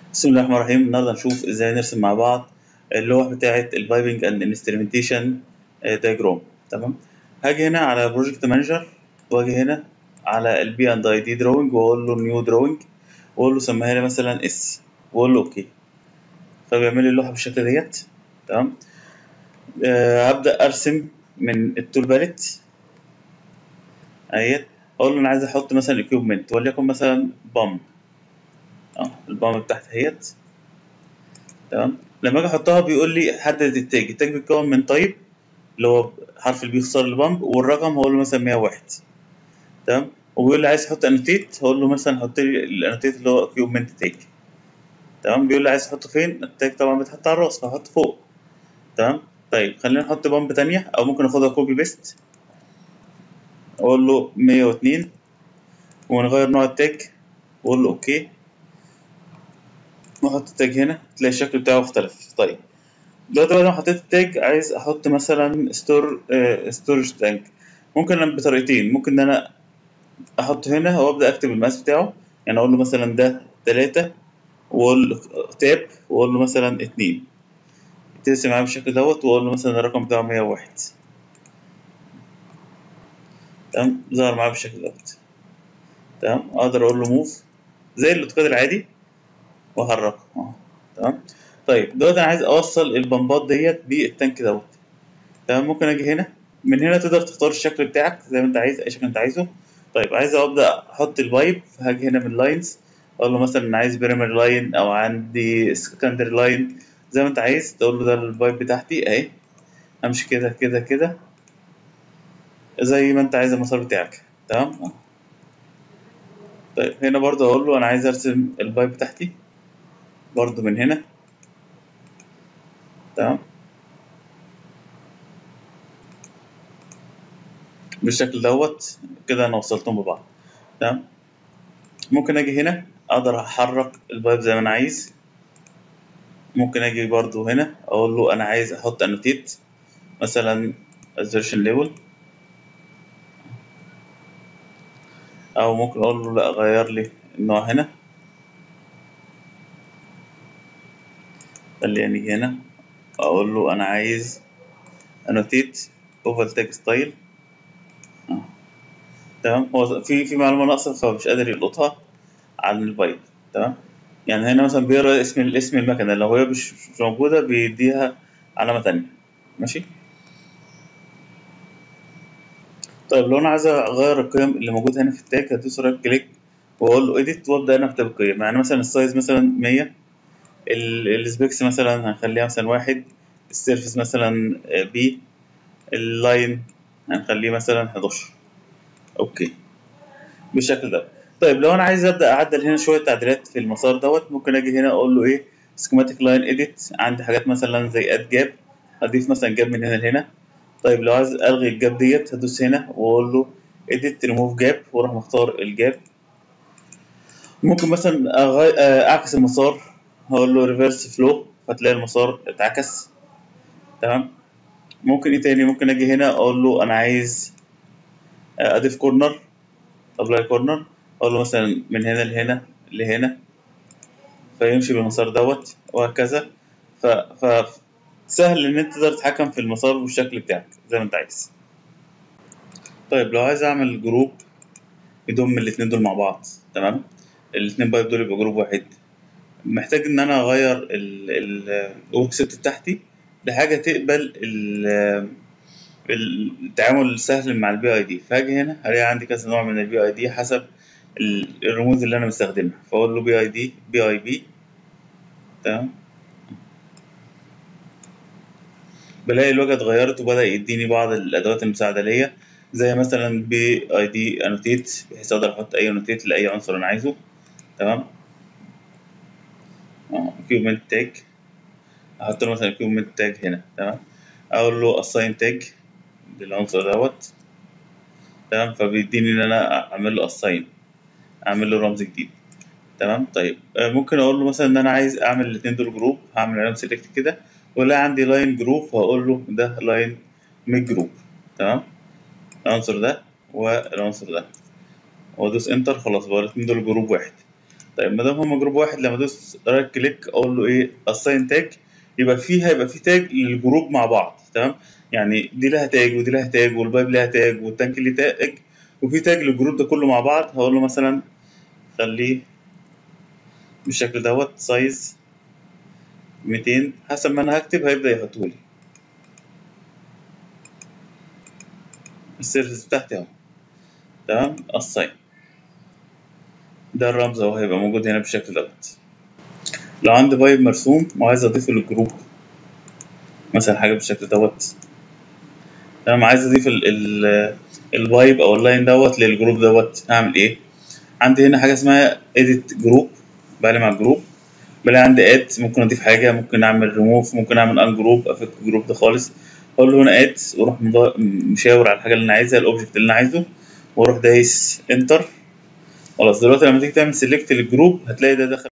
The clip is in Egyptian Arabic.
بسم الله الرحمن الرحيم النهارده هنشوف ازاي نرسم مع بعض اللوح بتاعة البايبنج اند انسترومنتيشن دايجرام تمام هاجي هنا على بروجكت مانجر واجي هنا على البي اند اي دي دروينج واقول له نيو دروينج واقول له سميها لي مثلا اس واقول له اوكي فبيعمل لي اللوحه بالشكل ديت تمام آه هبدا ارسم من التول باليت اهيت اقول له انا عايز احط مثلا اكيوبمنت وليكن مثلا بامب اه البامب بتاعتي اهيت تمام لما اجي احطها بيقول لي حدد التاج التاج بيتكون من تايب اللي هو حرف اللي بيخسر البامب والرقم هقول له مثلا 101 تمام وبيقول لي عايز تحط انوتيت هقول له مثلا حط لي الانوتيت اللي هو اكيوبمنت تاج تمام بيقول لي عايز تحطه فين التاج طبعا بيتحط على الراس فهحطه فوق تمام طيب خلينا نحط بامب تانية او ممكن اخدها كوبي بيست اقول له 102 ونغير نوع التاج واقول له اوكي واحط التاج هنا تلاقي الشكل بتاعه اختلف طيب دلوقتي بعد ما حطيت التاج عايز احط مثلا ستور ستورج تانك ممكن بطريقتين ممكن ان انا احطه هنا وابدا اكتب المقاس بتاعه يعني اقول له مثلا ده تلاتة واقول له تاب واقول له مثلا اتنين ترسم معاه بالشكل دوت واقول له مثلا الرقم بتاعه مية وواحد تمام ظهر معاه بالشكل دوت تمام اقدر اقول له موف زي الاوتوكاد العادي واحركه اه تمام طيب دلوقتي انا عايز اوصل البمبات ديت بالتانك دوت تمام ممكن اجي هنا من هنا تقدر تختار الشكل بتاعك زي ما انت عايز اي شكل انت عايزه طيب عايز ابدا احط البايب هاجي هنا من لاينز اقول له مثلا انا عايز بريمير لاين او عندي سكندري لاين زي ما انت عايز تقول له ده البايب بتاعتي اهي امشي كده كده كده زي ما انت عايز المسار بتاعك تمام طيب هنا برضه اقول له انا عايز ارسم البايب بتاعتي برضه من هنا تمام بالشكل دوت كده انا وصلتهم ببعض تمام ممكن اجي هنا اقدر احرك البايب زي ما انا عايز ممكن اجي برضو هنا اقول له انا عايز احط انوتيت مثلا assertion ليبل او ممكن اقول له لا غير لي النوع هنا خليني نيجي هنا اقول له انا عايز انوتيت اوفال تاج ستايل تمام هو في في معلومه ناقصه فمش قادر يلقطها عن البايب تمام يعني هنا مثلا بيقرا اسم اسم المكنه لو هي مش مش موجوده بيديها علامه تانية ماشي طيب لو انا عايز اغير القيم اللي موجوده هنا في التاج هدوس رايت كليك واقول له اديت وابدا انا اكتب القيم يعني مثلا السايز مثلا 100 السبيكس مثلا هنخليها مثلا واحد السيرفس مثلا بي اللاين هنخليه مثلا 11 اوكي بالشكل ده طيب لو انا عايز ابدا اعدل هنا شويه تعديلات في المسار دوت ممكن اجي هنا اقول له ايه سكيماتيك لاين اديت عندي حاجات مثلا زي اد جاب اضيف مثلا جاب من هنا لهنا طيب لو عايز الغي الجاب ديت هدوس هنا واقول له اديت ريموف جاب واروح مختار الجاب ممكن مثلا أغي... اعكس المسار هقول له ريفرس فلو فتلاقي المسار اتعكس تمام ممكن ايه تاني ممكن اجي هنا اقول له انا عايز اضيف كورنر ابلاي كورنر اقول له مثلا من هنا لهنا لهنا فيمشي بالمسار دوت وهكذا ف... ف سهل ان انت تقدر تتحكم في المسار والشكل بتاعك زي ما انت عايز طيب لو عايز اعمل جروب يضم الاتنين دول مع بعض تمام الاتنين بايب دول يبقى جروب واحد محتاج ان انا اغير الورك سيت بتاعتي لحاجه تقبل التعامل السهل مع البي اي دي فهاجي هنا هلاقي عندي كذا نوع من البي اي دي حسب الرموز اللي انا مستخدمها فاقول له بي اي دي بي اي بي تمام بلاقي الواجهه اتغيرت وبدا يديني بعض الادوات المساعده ليا زي مثلا بي اي دي انوتيت بحيث اقدر احط اي انوتيت لاي عنصر انا عايزه تمام كيوبمنت تاج احط له مثلا كيوبمنت تاج هنا تمام اقول له assign تاج للعنصر دوت تمام فبيديني ان انا اعمل له assign اعمل له رمز جديد تمام طيب ممكن اقول له مثلا ان انا عايز اعمل الاثنين دول جروب هعمل عليهم سيلكت كده ولا عندي لاين جروب وهقول له ده لاين ميد جروب تمام العنصر ده والعنصر ده وادوس انتر خلاص بقى الاثنين دول جروب واحد طيب ما دام هم جروب واحد لما ادوس رايت كليك اقول له ايه اساين تاج يبقى فيه هيبقى فيه تاج للجروب مع بعض تمام يعني دي لها تاج ودي لها تاج والبايب لها تاج والتانك ليه تاج وفي تاج للجروب ده كله مع بعض هقول له مثلا خليه بالشكل دوت سايز 200 حسب ما انا هكتب هيبدا يحطه لي السيرفيس بتاعتي اهو تمام الساين ده الرمز اهو هيبقى موجود هنا بالشكل دوت لو عندي بايب مرسوم وعايز اضيفه للجروب مثلا حاجه بالشكل دوت تمام عايز اضيف ال ال البايب او اللاين دوت للجروب دوت هعمل ايه عندي هنا حاجه اسمها edit جروب بعلم على الجروب بلاقي عندي اد ممكن اضيف حاجه ممكن اعمل ريموف ممكن اعمل ان جروب افك الجروب ده خالص اقول له هنا اد واروح مشاور على الحاجه اللي انا عايزها الاوبجكت اللي انا عايزه واروح دايس انتر خلاص دلوقتي لما تيجي تعمل سيلكت للجروب هتلاقي ده دخل